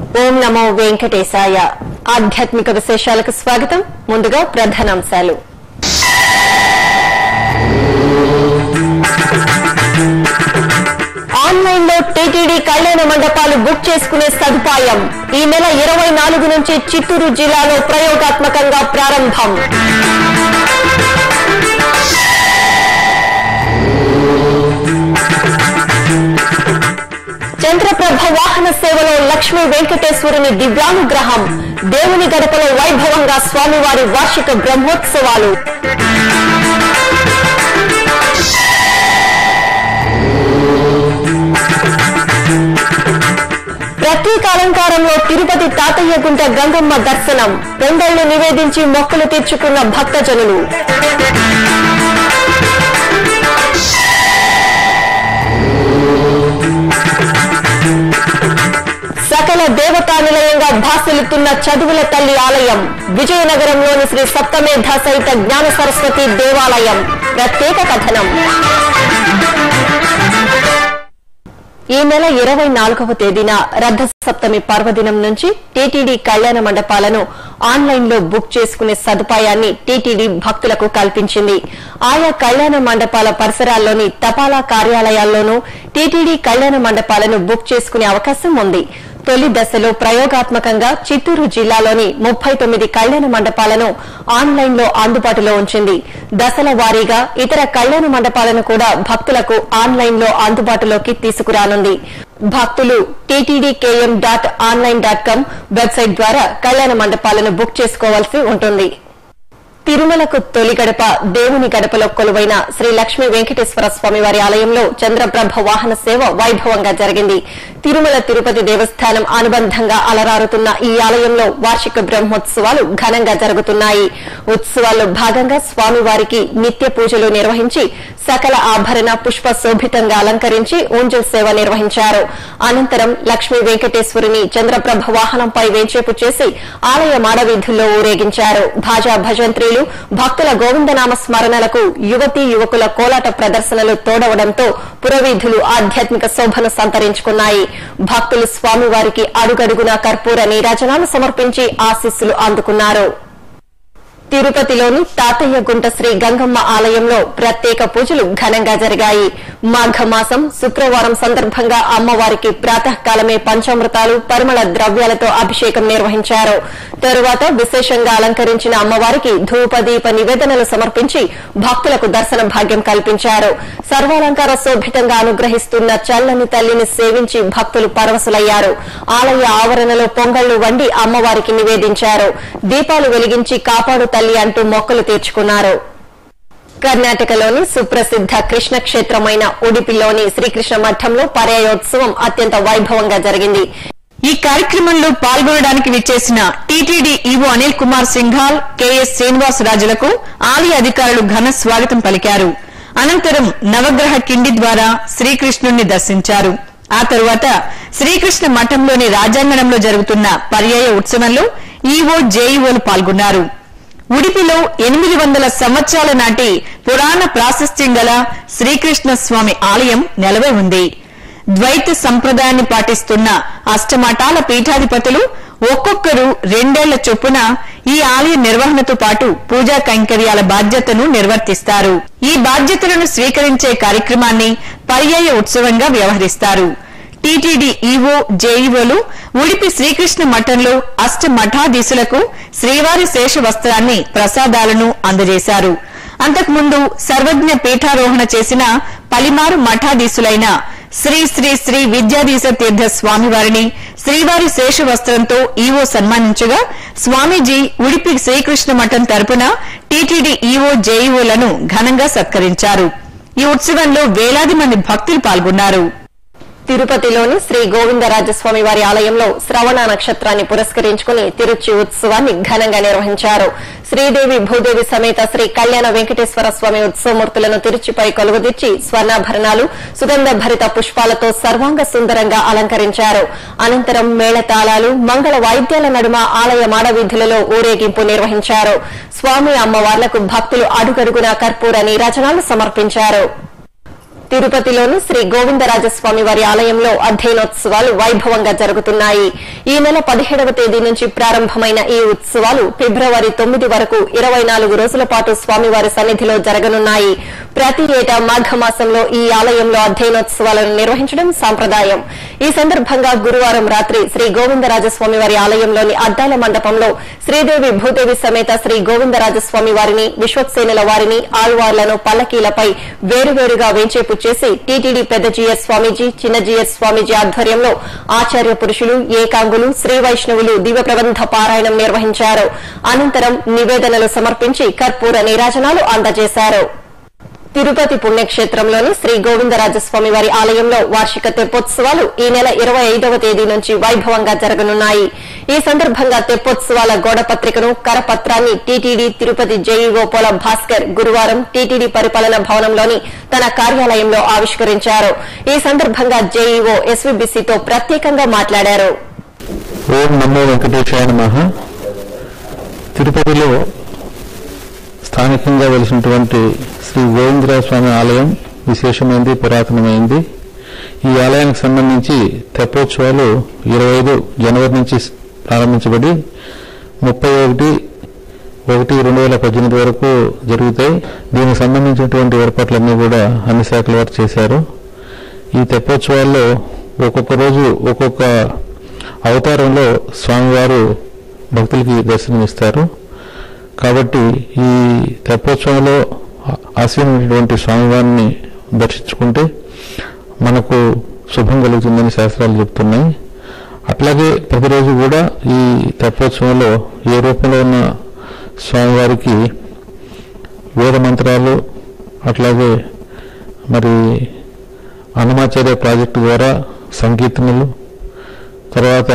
ఓం నమో వెంకటేశాయ ఆధ్యాత్మిక విశేషాలకు స్వాగతం ముందుగా ప్రధానాంశాలు ఆన్లైన్ లో టీటీడీ కళ్యాణ మండపాలు బుక్ చేసుకునే సదుపాయం ఈ నెల ఇరవై నాలుగు నుంచి చిత్తూరు జిల్లాలో ప్రయోగాత్మకంగా ప్రారంభం చంద్రప్రభ వాహన సేవలో లక్ష్మీ వెంకటేశ్వరుని దివ్యానుగ్రహం దేవుని గడపలో వైభవంగా స్వామివారి వార్షిక బ్రహ్మోత్సవాలు ప్రత్యేక అలంకారంలో తిరుపతి తాతయ్య గుంట గంగమ్మ దర్శనం రెండేళ్లు నివేదించి మొక్కులు తీర్చుకున్న భక్తజనులు సకల దేవతా నిలయంగా భాసిల్లుతున్న చదువుల తల్లి ఆలయం విజయనగరంలోని శ్రీ సప్తమేధ సహిత జ్ఞాన సరస్వతి దేవాలయం ప్రత్యేక కథనం ఈ నెల ఇరవై నాలుగవ తేదీన రథ సప్తమి పర్వదినం నుంచి టీటీడీ కళ్యాణ మండపాలను ఆన్లైన్ లో బుక్ చేసుకునే సదుపాయాన్ని టీటీడీ భక్తులకు కల్పించింది ఆయా కళ్యాణ మండపాల పరిసరాల్లోని తపాలా కార్యాలయాల్లోనూ టీటీడీ కళ్యాణ మండపాలను బుక్ చేసుకునే అవకాశం ఉంది తొలి దశలో ప్రయోగాత్మకంగా చిత్తూరు జిల్లాలోని ముప్పై తొమ్మిది కళ్యాణ మండపాలను ఆన్లైన్ లో అందుబాటులో ఉంచింది దశల వారీగా ఇతర కళ్యాణ మండపాలను కూడా భక్తులకు ఆన్లైన్ లో అందుబాటులోకి తీసుకురానుంది భక్తులు TTD KM dot online dot com website ద్వారా కళ్యాణ మండపాలను బుక్ చేసుకోవాల్సి ఉంటుంది తిరుమలకు తొలి గడప దేవుని గడపలో కొలువైన శ్రీ లక్ష్మీ వెంకటేశ్వర స్వామి వారి ఆలయంలో చంద్రప్రభ వాహన సేవ వైభవంగా జరిగింది తిరుమల తిరుపతి దేవస్థానం అనుబంధంగా అలరారుతున్న ఈ ఆలయంలో వార్షిక బ్రహ్మోత్సవాలు ఘనంగా జరుగుతున్నాయి ఉత్సవాల్లో భాగంగా స్వామివారికి నిత్య పూజలు నిర్వహించి సకల ఆభరణ పుష్ప శోభితంగా అలంకరించి ఊంజల్ సేవ నిర్వహించారు అనంతరం లక్ష్మీ వెంకటేశ్వరుని చంద్రప్రభ వాహనంపై వేంచేపు చేసి ఆలయ మాడవీధుల్లో ఊరేగించారు భాజా భజంత్రీలు భక్తుల గోవిందనామ స్మరణలకు యువతీ యువకుల కోలాట ప్రదర్శనలు తోడవడంతో పురవీధులు ఆధ్యాత్మిక శోభను సంతరించుకున్నాయి భక్తులు స్వామివారికి అడుగడుగునా కర్పూర నీరాజనాలు సమర్పించి ఆశీస్సులు అందుకున్నారు తిరుపతిలోని తాతయ్య గుంట శ్రీ గంగమ్మ ఆలయంలో ప్రత్యేక పూజలు ఘనంగా జరిగాయి మాఘమాసం శుక్రవారం సందర్భంగా అమ్మవారికి ప్రాతకాలమే పంచామృతాలు పరిమళ ద్రవ్యాలతో అభిషేకం నిర్వహించారు తరువాత విశేషంగా అలంకరించిన అమ్మవారికి ధూపదీప నివేదనలు సమర్పించి భక్తులకు దర్శన భాగ్యం కల్పించారు సర్వాలంకార శోభితంగా అనుగ్రహిస్తున్న చల్లని తల్లిని సేవించి భక్తులు పరవశులయ్యారు ఆలయ ఆవరణలో పొంగళ్లు వండి అమ్మవారికి నివేదించారు దీపాలు వెలిగించి కాపాడు తల్లి అంటూ మొక్కలు తీర్చుకున్నారు కర్ణాటకలోని సుప్రసిద్ద కృష్ణ క్షేత్రమైన ఉడిపిలోని శ్రీకృష్ణ మఠంలో పర్యాయోత్సవం అత్యంత వైభవంగా జరిగింది ఈ కార్యక్రమంలో పాల్గొనడానికి విచ్చేసిన టీటీడీ ఈవో అనిల్ కుమార్ సింఘాల్ కెఎస్ శ్రీనివాస్ రాజులకు ఆలయ అధికారులు ఘన స్వాగతం పలికారు అనంతరం నవగ్రహ కిండి ద్వారా శ్రీకృష్ణుణ్ణి దర్శించారు ఆ తరువాత శ్రీకృష్ణ మఠంలోని రాజాంగణంలో జరుగుతున్న పర్యాయ ఉత్సవంలో ఈవో జేఈఓలు పాల్గొన్నారు ఉడిపిలో ఎనిమిది వందల సంవత్సరాల నాటి పురాణ ప్రాశస్త్యం గల శ్రీకృష్ణ స్వామి ఆలయం నెలవై ఉంది ద్వైత సంప్రదాయాన్ని పాటిస్తున్న అష్టమఠాల పీఠాధిపతులు ఒక్కొక్కరు రెండేళ్ల చొప్పున ఈ ఆలయ నిర్వహణతో పాటు పూజా కైంకర్యాల బాధ్యతను నిర్వర్తిస్తారు ఈ బాధ్యతలను స్వీకరించే కార్యక్రమాన్ని పర్యాయ ఉత్సవంగా వ్యవహరిస్తారు టీటీడీ ఈవో జేఈఓలు ఉడిపి శ్రీకృష్ణ మఠంలో అష్ట మఠాధీశులకు శ్రీవారి శేష వస్త్రాన్ని ప్రసాదాలను అందజేశారు అంతకుముందు సర్వజ్ఞ పీఠారోహణ చేసిన పలిమారు మఠాధీశులైన శ్రీ శ్రీ శ్రీ విద్యాధీశ తీర్థ స్వామివారిని శ్రీవారి శేష వస్త్రంతో ఈవో సన్మానించగా స్వామీజీ ఉడిపి శ్రీకృష్ణ మఠం తరపున టీటీడీ ఈవో జేఈఓలను ఘనంగా సత్కరించారు ఈ ఉత్సవంలో వేలాది మంది భక్తులు పాల్గొన్నారు తిరుపతిలోని శ్రీ గోవిందరాజస్వామి వారి ఆలయంలో శ్రవణ నక్షత్రాన్ని పురస్కరించుకుని తిరుచి ఉత్సవాన్ని ఘనంగా నిర్వహించారు శ్రీదేవి భూదేవి సమేత శ్రీ కళ్యాణ వెంకటేశ్వర స్వామి ఉత్సవమూర్తులను తిరుచిపై కొలువుదీర్చి స్వర్ణాభరణాలు సుగంధ భరిత పుష్పాలతో సర్వాంగ సుందరంగా అలంకరించారు అనంతరం మేళతాళాలు మంగళ వాయిద్యాల నడుమ ఆలయ మాడవీధులలో ఊరేగింపు నిర్వహించారు స్వామి అమ్మవార్లకు భక్తులు అడుగడుగునా కర్పూర నీరాజనాలు సమర్పించారు తిరుపతిలోని శ్రీ గోవిందరాజస్వామి వారి ఆలయంలో అధ్యయనోత్సవాలు వైభవంగా జరుగుతున్నాయి ఈ నెల పదిహేడవ తేదీ నుంచి ప్రారంభమైన ఈ ఉత్సవాలు ఫిబ్రవరి తొమ్మిది వరకు ఇరవై నాలుగు రోజుల పాటు స్వామివారి సన్నిధిలో జరగనున్నాయి ప్రతి ఏటా మాఘమాసంలో ఈ ఆలయంలో అధ్యయనోత్సవాలను నిర్వహించడం సాంప్రదాయం ఈ సందర్భంగా గురువారం రాత్రి శ్రీ గోవిందరాజస్వామి వారి ఆలయంలోని అద్దాల మండపంలో శ్రీదేవి భూదేవి సమేత శ్రీ గోవిందరాజస్వామి వారిని విశ్వక్సేనుల వారిని ఆళ్వార్లను పల్లకీలపై వేరువేరుగా వేంచేపు చేసి టీటీడీ పెద్ద జీఎస్ స్వామీజీ చిన్న జీఎస్ స్వామీజీ ఆధ్వర్యంలో ఆచార్య పురుషులు ఏకాంగులు శ్రీ వైష్ణవులు దివ్య ప్రబంధ పారాయణం నిర్వహించారు అనంతరం నివేదనలు సమర్పించి కర్పూర నీరాజనాలు అందజేశారు తిరుపతి పుణ్యక్షేత్రంలోని శ్రీ గోవిందరాజస్వామి వారి ఆలయంలో వార్షిక తెప్పోత్సవాలు ఈ నెల ఇరవై ఐదవ తేదీ నుంచి వైభవంగా జరగనున్నాయి ఈ సందర్భంగా తెప్పోత్సవాల గోడపత్రికను కరపత్రాన్ని టీటీడీ తిరుపతి జేఈఓ పోల భాస్కర్ గురువారం టీటీడీ పరిపాలన భవనంలోని తన కార్యాలయంలో ఆవిష్కరించారు ఈ సందర్భంగా జేఈఓ ఎస్వీబీసీతో ప్రత్యేకంగా మాట్లాడారు ఓం నమో వెంకటేశాయ నమః తిరుపతిలో స్థానికంగా వెలిసినటువంటి శ్రీ గోవిందరాజ స్వామి ఆలయం విశేషమైంది పురాతనమైంది ఈ ఆలయానికి సంబంధించి తెప్పోత్సవాలు ఇరవై ఐదు జనవరి నుంచి ప్రారంభించబడి ముప్పై ఒకటి ఒకటి రెండు వేల పద్దెనిమిది వరకు జరుగుతాయి దీనికి సంబంధించినటువంటి ఏర్పాట్లన్నీ కూడా అన్ని శాఖల వారు చేశారు ఈ తెప్పోత్సవాల్లో ఒక్కొక్క రోజు ఒక్కొక్క అవతారంలో స్వామివారు భక్తులకి దర్శనమిస్తారు కాబట్టి ఈ తెప్పోత్సవంలో ఆశీనటువంటి స్వామివారిని దర్శించుకుంటే మనకు శుభం కలుగుతుందని శాస్త్రాలు చెప్తున్నాయి అట్లాగే ప్రతిరోజు కూడా ఈ తెప్పోత్సవంలో ఏ రూపంలో ఉన్న స్వామివారికి వేద మంత్రాలు అట్లాగే మరి అన్నమాచార్య ప్రాజెక్టు ద్వారా సంకీర్తనలు తర్వాత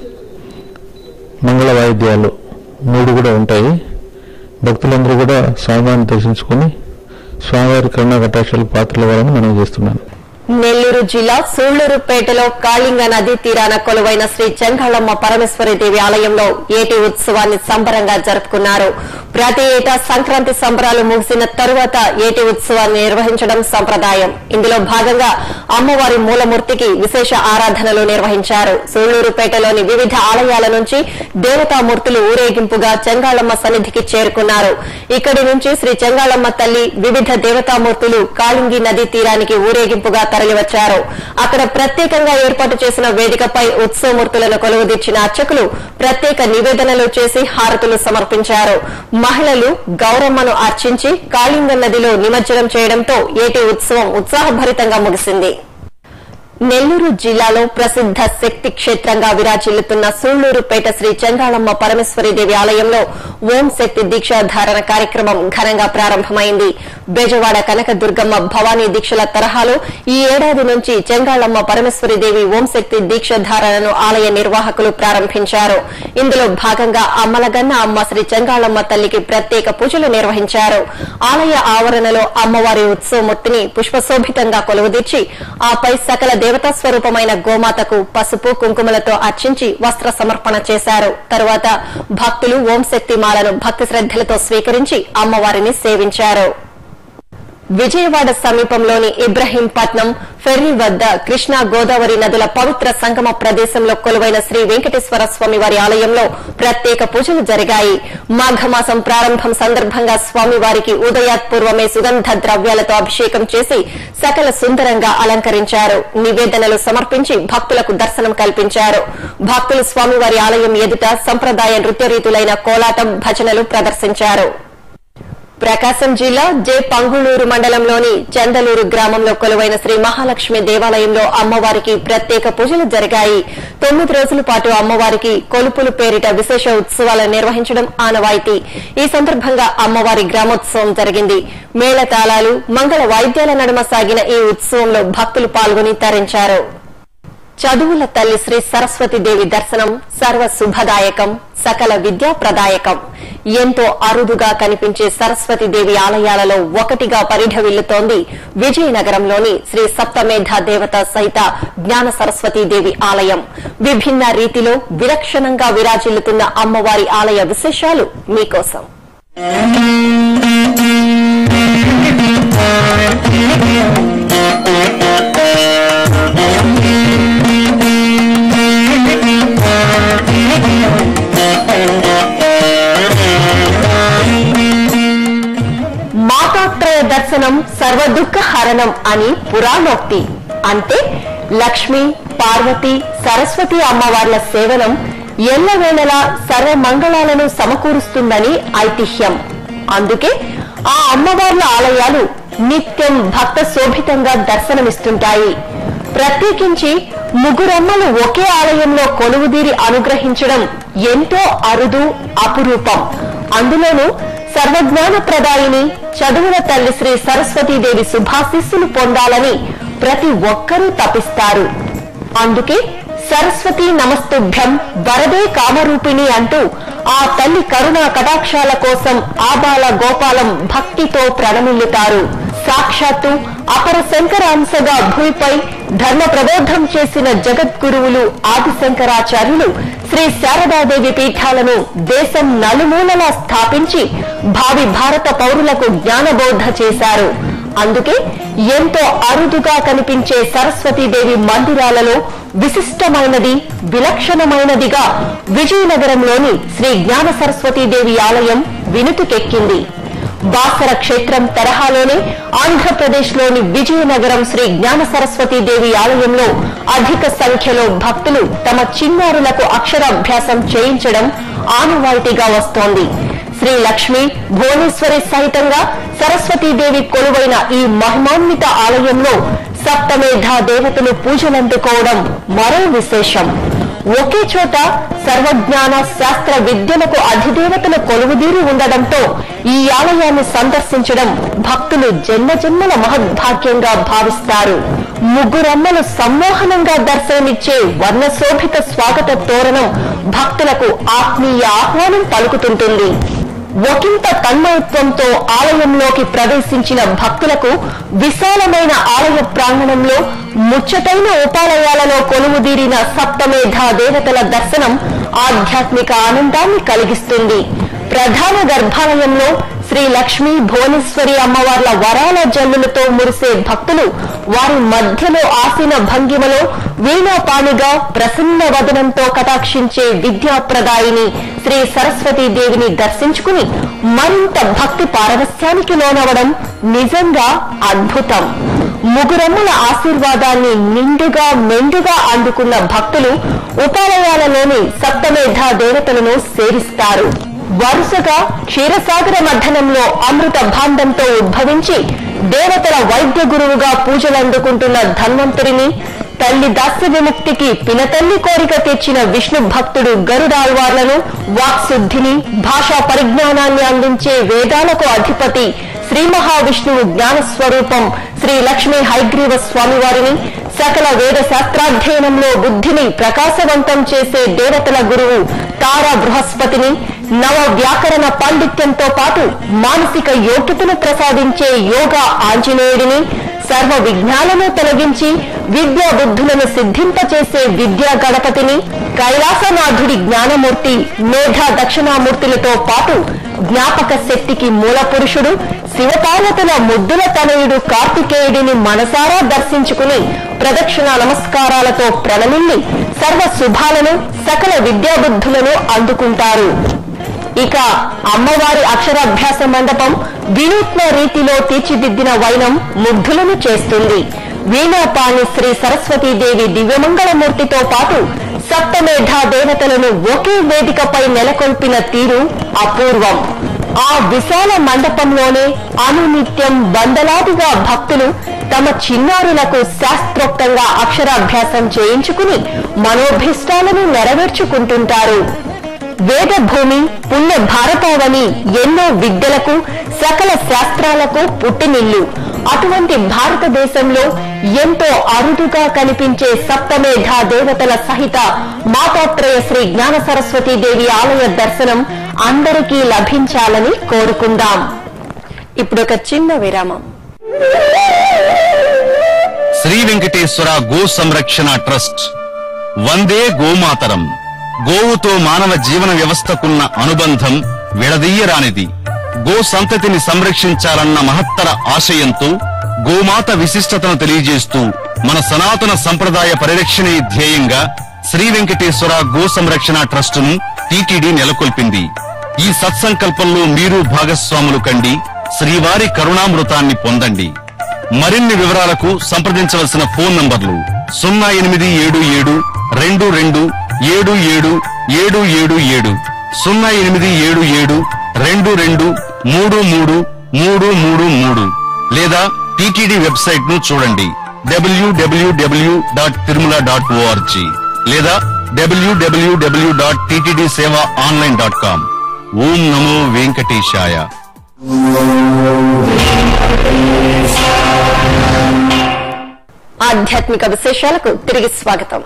మంగళ వాయిద్యాలు మూడు కూడా ఉంటాయి భక్తులందరూ కూడా స్వామివారిని దర్శించుకొని స్వామివారి కరుణా కటాక్షాలకు పాత్రలు అవ్వాలని మనం చేస్తున్నాను నెల్లూరు జిల్లా సూళ్లూరుపేటలో కాళింగ నదీ తీరాన కొలువైన శ్రీ చెంగాళమ్మ పరమేశ్వరీదేవి ఆలయంలో ఏటి ఉత్సవాన్ని సంబరంగా జరుపుకున్నారు ప్రతి ఏటా సంక్రాంతి సంబరాలు ముగిసిన తరువాత ఏటి ఉత్సవాన్ని నిర్వహించడం సంప్రదాయం ఇందులో భాగంగా అమ్మవారి మూలమూర్తికి విశేష ఆరాధనలు నిర్వహించారు సూళ్లూరుపేటలోని వివిధ ఆలయాల నుంచి దేవతామూర్తులు ఊరేగింపుగా చెంగాళమ్మ సన్నిధికి చేరుకున్నారు ఇక్కడి నుంచి శ్రీ చెంగాళమ్మ తల్లి వివిధ దేవతామూర్తులు కాళింగి నదీ తీరానికి ఊరేగింపుగా తరలివచ్చారు అక్కడ ప్రత్యేకంగా ఏర్పాటు చేసిన వేదికపై ఉత్సవమూర్తులను కొలువుదీర్చిన అర్చకులు ప్రత్యేక నివేదనలు చేసి హారతులు సమర్పించారు మహిళలు గౌరమ్మను అర్చించి కాళింగ నదిలో నిమజ్జనం చేయడంతో ఏటి ఉత్సవం ఉత్సాహభరితంగా ముగిసింది నెల్లూరు జిల్లాలో ప్రసిద్ధ శక్తి క్షేత్రంగా విరాజిల్లుతున్న సూళ్లూరుపేట శ్రీ చంద్రాళమ్మ పరమేశ్వరీదేవి ఆలయంలో ఓం శక్తి దీక్షాధారణ కార్యక్రమం ఘనంగా ప్రారంభమైంది బెజవాడ కనకదుర్గమ్మ భవానీ దీక్షల తరహాలో ఈ ఏడాది నుంచి చంద్రాళమ్మ పరమేశ్వరీదేవి ఓం శక్తి దీక్షాధారణను ఆలయ నిర్వాహకులు ప్రారంభించారు ఇందులో భాగంగా అమ్మలగన్న అమ్మ శ్రీ చంద్రాళమ్మ తల్లికి ప్రత్యేక పూజలు నిర్వహించారు ఆలయ ఆవరణలో అమ్మవారి ఉత్సవమూర్తిని పుష్పశోభితంగా కొలువుదీర్చి ఆపై సకల దేవతా స్వరూపమైన గోమాతకు పసుపు కుంకుమలతో అర్చించి వస్త్ర సమర్పణ చేశారు తరువాత భక్తులు ఓం శక్తి మాలను భక్తి శ్రద్దలతో స్వీకరించి అమ్మవారిని సేవించారు విజయవాడ సమీపంలోని ఇబ్రహీంపట్నం ఫెర్రీ వద్ద కృష్ణా గోదావరి నదుల పవిత్ర సంగమ ప్రదేశంలో కొలువైన శ్రీ వెంకటేశ్వర స్వామి వారి ఆలయంలో ప్రత్యేక పూజలు జరిగాయి మాఘమాసం ప్రారంభం సందర్భంగా స్వామివారికి ఉదయాత్పూర్వమే సుగంధ ద్రవ్యాలతో అభిషేకం చేసి సకల సుందరంగా అలంకరించారు నివేదనలు సమర్పించి భక్తులకు దర్శనం కల్పించారు భక్తులు స్వామివారి ఆలయం ఎదుట సంప్రదాయ నృత్య రీతులైన కోలాటం భజనలు ప్రదర్శించారు ప్రకాశం జిల్లా జే పంగుళూరు మండలంలోని చందలూరు గ్రామంలో కొలువైన శ్రీ మహాలక్ష్మి దేవాలయంలో అమ్మవారికి ప్రత్యేక పూజలు జరిగాయి తొమ్మిది రోజుల పాటు అమ్మవారికి కొలుపులు పేరిట విశేష ఉత్సవాలు నిర్వహించడం ఆనవాయితీ ఈ సందర్భంగా అమ్మవారి గ్రామోత్సవం జరిగింది మేళతాళాలు మంగళ వాయిద్యాల నడుమ సాగిన ఈ ఉత్సవంలో భక్తులు పాల్గొని తరించారు చదువుల తల్లి శ్రీ సరస్వతీదేవి దర్శనం సర్వ శుభదాయకం సకల విద్యా ప్రదాయకం ఎంతో అరుదుగా కనిపించే సరస్వతీదేవి ఆలయాలలో ఒకటిగా పరిఢవిల్లుతోంది విజయనగరంలోని శ్రీ సప్తమేధ దేవత సహిత జ్ఞాన సరస్వతీదేవి ఆలయం విభిన్న రీతిలో విలక్షణంగా విరాజిల్లుతున్న అమ్మవారి ఆలయ విశేషాలు మీకోసం కారణం అని పురాణోక్తి అంటే లక్ష్మి పార్వతి సరస్వతి అమ్మవార్ల సేవనం ఎల్లవేళలా సర్వమంగళాలను సమకూరుస్తుందని ఐతిహ్యం అందుకే ఆ అమ్మవార్ల ఆలయాలు నిత్యం భక్త శోభితంగా దర్శనమిస్తుంటాయి ప్రత్యేకించి ముగ్గురమ్మలు ఒకే ఆలయంలో కొలువుదీరి అనుగ్రహించడం ఎంతో అరుదు అపురూపం అందులోనూ సర్వజ్ఞాన ప్రదాయిని చదువుల తల్లి శ్రీ సరస్వతీదేవి శుభాశిస్సులు పొందాలని ప్రతి ఒక్కరూ తపిస్తారు అందుకే సరస్వతి నమస్తుభ్యం వరదే కామరూపిణి అంటూ ఆ తల్లి కరుణా కటాక్షాల కోసం ఆబాల గోపాలం భక్తితో ప్రణమిల్లుతారు సాక్షాత్తు అపర శంకరాంశగా భూమిపై ధర్మ ప్రబోధం చేసిన జగద్గురువులు ఆదిశంకరాచార్యులు శ్రీ శారదాదేవి పీఠాలను దేశం నలుమూలలా స్థాపించి భావి భారత పౌరులకు జ్ఞానబోధ చేశారు అందుకే ఎంతో అరుదుగా కనిపించే సరస్వతీదేవి మందిరాలలో విశిష్టమైనది విలక్షణమైనదిగా విజయనగరంలోని శ్రీ జ్ఞాన సరస్వతీదేవి ఆలయం వినుతుకెక్కింది బాసర క్షేత్రం తరహాలోనే ఆంధ్రప్రదేశ్ లోని విజయనగరం శ్రీ జ్ఞాన సరస్వతి దేవి ఆలయంలో అధిక సంఖ్యలో భక్తులు తమ చిన్నారులకు అక్షరాభ్యాసం చేయించడం ఆనవాయితీగా వస్తోంది శ్రీ లక్ష్మి భువనేశ్వరి సహితంగా సరస్వతీదేవి కొలువైన ఈ మహిమాన్విత ఆలయంలో సప్తమేధా దేవతలు పూజలందుకోవడం మరో విశేషం ఒకే చోట సర్వజ్ఞాన శాస్త్ర విద్యలకు అధిదేవతలు కొలువుదీరి ఉండడంతో ఈ ఆలయాన్ని సందర్శించడం భక్తులు జన్మ జన్మల మహద్భాగ్యంగా భావిస్తారు ముగ్గురమ్మలు సమ్మోహనంగా దర్శనమిచ్చే వర్ణశోభిత స్వాగత తోరణం భక్తులకు ఆత్మీయ ఆహ్వానం పలుకుతుంటుంది ఒకంత తన్మయత్వంతో ఆలయంలోకి ప్రవేశించిన భక్తులకు విశాలమైన ఆలయ ప్రాంగణంలో ముచ్చటైన ఉపాలయాలలో కొలువుదీరిన సప్తమేధా దేవతల దర్శనం ఆధ్యాత్మిక ఆనందాన్ని కలిగిస్తుంది ప్రధాన గర్భాలయంలో శ్రీ లక్ష్మీ భువనేశ్వరి అమ్మవార్ల వరాల జల్లులతో మురిసే భక్తులు వారి మధ్యలో ఆసీన భంగిమలో వీణాపానిగా ప్రసన్న వదనంతో కటాక్షించే విద్యాప్రదాయిని శ్రీ సరస్వతీ దేవిని దర్శించుకుని మరింత భక్తి పారవస్యానికి లోనవడం నిజంగా అద్భుతం ముగురమ్మల ఆశీర్వాదాన్ని నిండుగా మెండుగా అందుకున్న భక్తులు ఉపాలయాలలోని సప్తమేధా దేవతలను సేవిస్తారు వరుసగా క్షీరసాగర మధ్యనంలో అమృత భాండంతో ఉద్భవించి దేవతల వైద్య గురువుగా పూజలందుకుంటున్న ధన్వంతుడిని తల్లి దాస్య విముక్తికి పినతల్లి కోరిక తెచ్చిన విష్ణు భక్తుడు గరుడాల్వార్లను వాక్శుద్ధిని భాషా పరిజ్ఞానాన్ని అందించే వేదాలకు అధిపతి శ్రీ మహావిష్ణువు జ్ఞాన స్వరూపం శ్రీ లక్ష్మీ హైగ్రీవ స్వామివారిని సకల వేద శాస్త్రాధ్యయనంలో బుద్ధిని ప్రకాశవంతం చేసే దేవతల గురువు తారా బృహస్పతిని నవ వ్యాకరణ పాండిత్యంతో పాటు మానసిక యోగ్యతను ప్రసాదించే యోగా ఆంజనేయుడిని సర్వ విజ్ఞానము తొలగించి విద్యా బుద్ధులను సిద్ధింపచేసే విద్యా గణపతిని కైలాసనాథుడి జ్ఞానమూర్తి మేధా దక్షిణామూర్తులతో పాటు జ్ఞాపక శక్తికి మూల పురుషుడు శివపార్వతుల ముద్దుల తనయుడు కార్తికేయుడిని మనసారా దర్శించుకుని ప్రదక్షిణ నమస్కారాలతో ప్రణమిల్లి సర్వ శుభాలను సకల విద్యాబుద్ధులను అందుకుంటారు ఇక అమ్మవారి అక్షరాభ్యాస మండపం వినూత్న రీతిలో తీర్చిదిద్దిన వైనం ముగ్ధులను చేస్తుంది వీణాపాణి శ్రీ సరస్వతీదేవి దివ్యమంగళమూర్తితో పాటు సప్తమేధా దేవతలను ఒకే వేదికపై నెలకొల్పిన తీరు అపూర్వం ఆ విశాల మండపంలోనే అనునిత్యం వందలాదిగా భక్తులు తమ చిన్నారులకు శాస్త్రోక్తంగా అక్షరాభ్యాసం చేయించుకుని మనోభీష్టాలను నెరవేర్చుకుంటుంటారు వేదభూమి పుణ్య భారతావని ఎన్నో విద్యలకు సకల శాస్త్రాలకు పుట్టినిల్లు అటువంటి భారతదేశంలో ఎంతో అరుదుగా కనిపించే సప్తమేధా దేవతల సహిత మాతాత్రయ శ్రీ జ్ఞాన సరస్వతీ దేవి ఆలయ దర్శనం అందరికీ లభించాలని కోరుకుందాం ఇప్పుడు ఒక చిన్న విరామం శ్రీ వెంకటేశ్వర గో సంరక్షణ ట్రస్ట్ వందే గోమాతరం గోవుతో మానవ జీవన వ్యవస్థకున్న అనుబంధం విడదీయరానిది గో సంతతిని సంరక్షించాలన్న మహత్తర ఆశయంతో గోమాత విశిష్టతను తెలియజేస్తూ మన సనాతన సంప్రదాయ పరిరక్షణే ధ్యేయంగా శ్రీ వెంకటేశ్వర గో సంరక్షణ ట్రస్టును టీటీడీ నెలకొల్పింది ఈ సత్సంకల్పంలో మీరు భాగస్వాములు కండి శ్రీవారి కరుణామృతాన్ని పొందండి మరిన్ని వివరాలకు సంప్రదించవలసిన ఫోన్ నంబర్లు సున్నా ఎనిమిది ఏడు ఏడు రెండు రెండు ఏడు ఏడు ఏడు ఏడు ఏడు సున్నా ఎనిమిది ఏడు ఏడు రెండు రెండు మూడు మూడు మూడు మూడు మూడు లేదా టిటిడి వెబ్సైట్ ను చూడండి WWW dot Tirumala dot ORG లేదా డబ్ల్యూడబ్ల్యూడబ్ల్యూ డాట్ టిటిడి సేవ ఆన్లైన్ డాట్ కామ్ ఓం నమో వెంకటేశాయ ఆధ్యాత్మిక విశేషాలకు తిరిగి స్వాగతం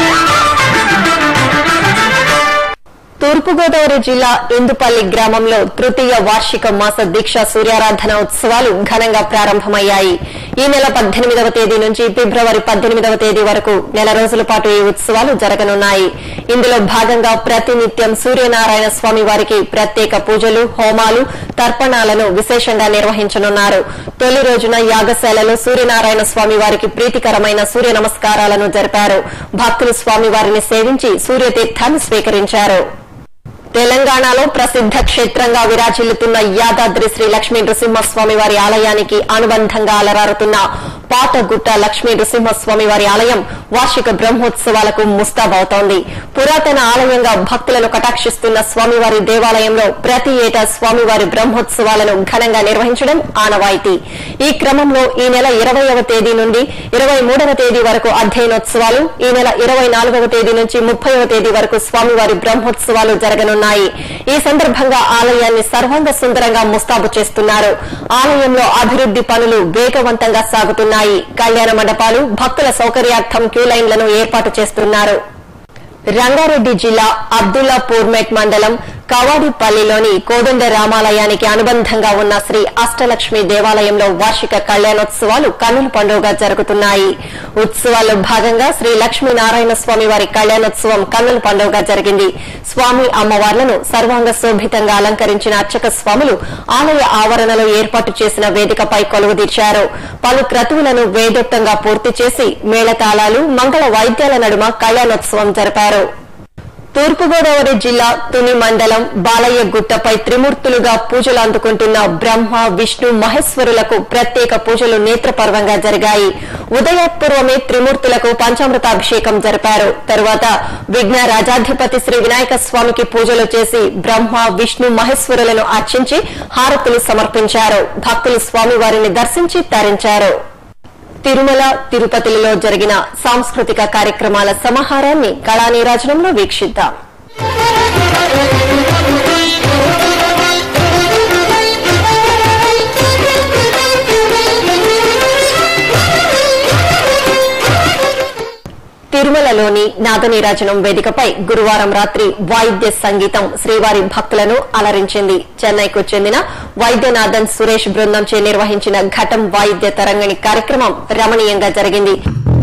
తూర్పుగోదావరి జిల్లా ఇందుపల్లి గ్రామంలో తృతీయ వార్షిక మాస దీక్ష సూర్యారాధన ఉత్సవాలు ఘనంగా ప్రారంభమయ్యాయి ఈ నెల పద్దెనిమిదవ తేదీ నుంచి ఫిబ్రవరి పద్దెనిమిదవ తేదీ వరకు నెల రోజుల పాటు ఈ ఉత్సవాలు జరగనున్నాయి ఇందులో భాగంగా ప్రతినిత్యం సూర్యనారాయణ స్వామి వారికి ప్రత్యేక పూజలు హోమాలు తర్పణాలను విశేషంగా నిర్వహించనున్నారు తొలి రోజున యాగశాలలో సూర్యనారాయణ స్వామి వారికి ప్రీతికరమైన సూర్య నమస్కారాలను జరిపారు భక్తులు స్వామి వారిని సేవించి సూర్యతీర్థాన్ని స్వీకరించారు తెలంగాణలో ప్రసిద్ధ క్షేత్రంగా విరాజిల్లుతున్న యాదాద్రి శ్రీ లక్ష్మీ నృసింహస్వామి వారి ఆలయానికి అనుబంధంగా అలరారుతున్న పాతగుట్ట లక్ష్మీ నృసింహస్వామి వారి ఆలయం వార్షిక బ్రహ్మోత్సవాలకు ముస్తాబవుతోంది పురాతన ఆలయంగా భక్తులను కటాక్షిస్తున్న స్వామివారి దేవాలయంలో ప్రతి ఏటా స్వామివారి బ్రహ్మోత్సవాలను ఘనంగా నిర్వహించడం ఆనవాయితీ ఈ క్రమంలో ఈ నెల ఇరవైవ తేదీ నుండి ఇరవై మూడవ తేదీ వరకు అధ్యయనోత్సవాలు ఈ నెల ఇరవై నాలుగవ తేదీ నుంచి ముప్పైవ తేదీ వరకు స్వామివారి బ్రహ్మోత్సవాలు జరగనున్నాయి ఈ సందర్భంగా ఆలయాన్ని సర్వాంగ సుందరంగా ముస్తాబు చేస్తున్నారు ఆలయంలో అభివృద్ది పనులు వేగవంతంగా సాగుతున్నాయి కళ్యాణ మండపాలు భక్తుల సౌకర్యార్థం క్యూ లైన్లను ఏర్పాటు చేస్తున్నారు రంగారెడ్డి జిల్లా అబ్దుల్లాపూర్మెట్ మండలం కవాడిపల్లిలోని కోదండ రామాలయానికి అనుబంధంగా ఉన్న శ్రీ అష్టలక్ష్మి దేవాలయంలో వార్షిక కళ్యాణోత్సవాలు కన్నుల పండుగగా జరుగుతున్నాయి ఉత్సవాల్లో భాగంగా శ్రీ లక్ష్మీనారాయణ స్వామి వారి కళ్యాణోత్సవం కన్నుల పండుగగా జరిగింది స్వామి అమ్మవార్లను సర్వాంగ శోభితంగా అలంకరించిన అర్చక స్వాములు ఆలయ ఆవరణలో ఏర్పాటు చేసిన వేదికపై కొలువుదీర్చారు పలు క్రతువులను వేదోక్తంగా పూర్తి చేసి మేళతాళాలు మంగళ వాయిద్యాల నడుమ కళ్యాణోత్సవం జరిపారు తూర్పుగోదావరి జిల్లా తుని మండలం బాలయ్య గుట్టపై త్రిమూర్తులుగా పూజలు అందుకుంటున్న బ్రహ్మ విష్ణు మహేశ్వరులకు ప్రత్యేక పూజలు నేత్రపర్వంగా జరిగాయి ఉదయపూర్వమే త్రిమూర్తులకు పంచామృతాభిషేకం జరిపారు తరువాత విఘ్న రాజాధిపతి శ్రీ వినాయక స్వామికి పూజలు చేసి బ్రహ్మ విష్ణు మహేశ్వరులను అర్చించి హారతులు సమర్పించారు భక్తులు స్వామివారిని దర్శించి తరించారు తిరుమల తిరుపతిలో జరిగిన సాంస్కృతిక కార్యక్రమాల సమాహారాన్ని కళానీరాజనంలో వీక్షిద్దాం తిరుమలలోని నాదనీరాజనం వేదికపై గురువారం రాత్రి వాయిద్య సంగీతం శ్రీవారి భక్తులను అలరించింది చెన్నైకు చెందిన వైద్యనాథన్ సురేష్ బృందంచే నిర్వహించిన ఘటం వాయిద్య తరంగిణి కార్యక్రమం రమణీయంగా జరిగింది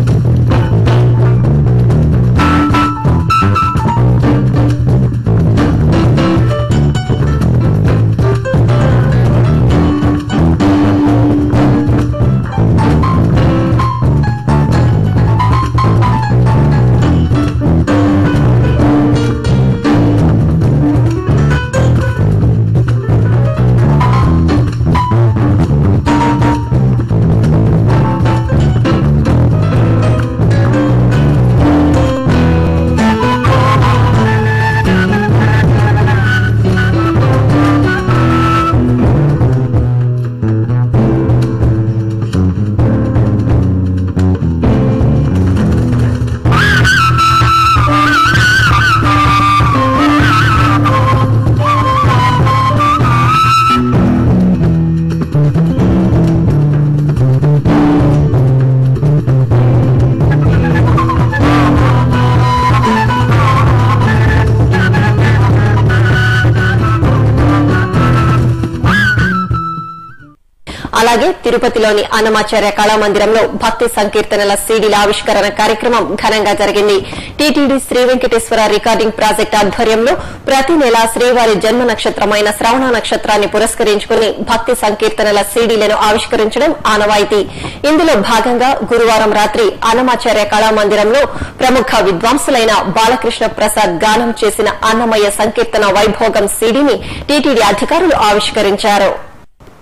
అలాగే తిరుపతిలోని అన్నమాచార్య కళామందిరంలో భక్తి సంకీర్తనల సీడీల ఆవిష్కరణ కార్యక్రమం ఘనంగా జరిగింది TTD Sri Venkateswara recording project ఆధ్వర్యంలో ప్రతి నెల శ్రీవారి జన్మ నక్షత్రమైన శ్రవణ నక్షత్రాన్ని పురస్కరించుకుని భక్తి సంకీర్తనల సీడీలను ఆవిష్కరించడం ఆనవాయితీ ఇందులో భాగంగా గురువారం రాత్రి అన్నమాచార్య కళామందిరంలో ప్రముఖ విద్వాంసులైన బాలకృష్ణ ప్రసాద్ గానం చేసిన అన్నమయ్య సంకీర్తన వైభోగం సీడీని టీటీడీ అధికారులు ఆవిష్కరించారు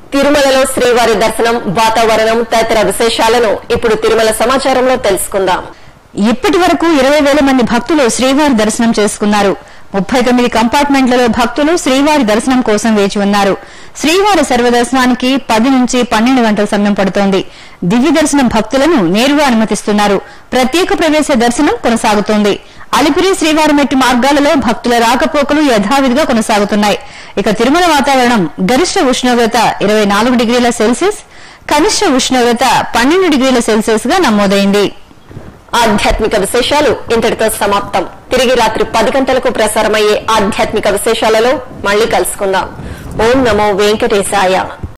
తిరుమలలో శ్రీవారి దర్శనం వాతావరణం తదితర విశేషాలను ఇప్పుడు తిరుమల సమాచారంలో తెలుసుకుందాం ఇప్పటి వరకు ఇరవై వేల మంది భక్తులు శ్రీవారి దర్శనం చేసుకున్నారు ముప్పై తొమ్మిది కంపార్ట్మెంట్లలో భక్తులు శ్రీవారి దర్శనం కోసం వేచి ఉన్నారు శ్రీవారి సర్వదర్శనానికి పది నుంచి పన్నెండు గంటల సమయం పడుతోంది దివ్య దర్శనం భక్తులను నేరుగా అనుమతిస్తున్నారు ప్రత్యేక ప్రవేశ దర్శనం కొనసాగుతోంది అలిపిరి శ్రీవారిమెట్టు మార్గాలలో భక్తుల రాకపోకలు యథావిధిగా కొనసాగుతున్నాయి ఇక తిరుమల వాతావరణం గరిష్ట ఉష్ణోగ్రత ఇరవై నాలుగు డిగ్రీల సెల్సియస్ కనిష్ట ఉష్ణోగ్రత పన్నెండు డిగ్రీల సెల్సియస్ గా నమోదైంది ఆధ్యాత్మిక విశేషాలు ఇంతటితో సమాప్తం తిరిగి రాత్రి పది గంటలకు ప్రసారమయ్యే ఆధ్యాత్మిక విశేషాలలో మళ్ళీ కలుసుకుందాం ఓం నమో వెంకటేశాయ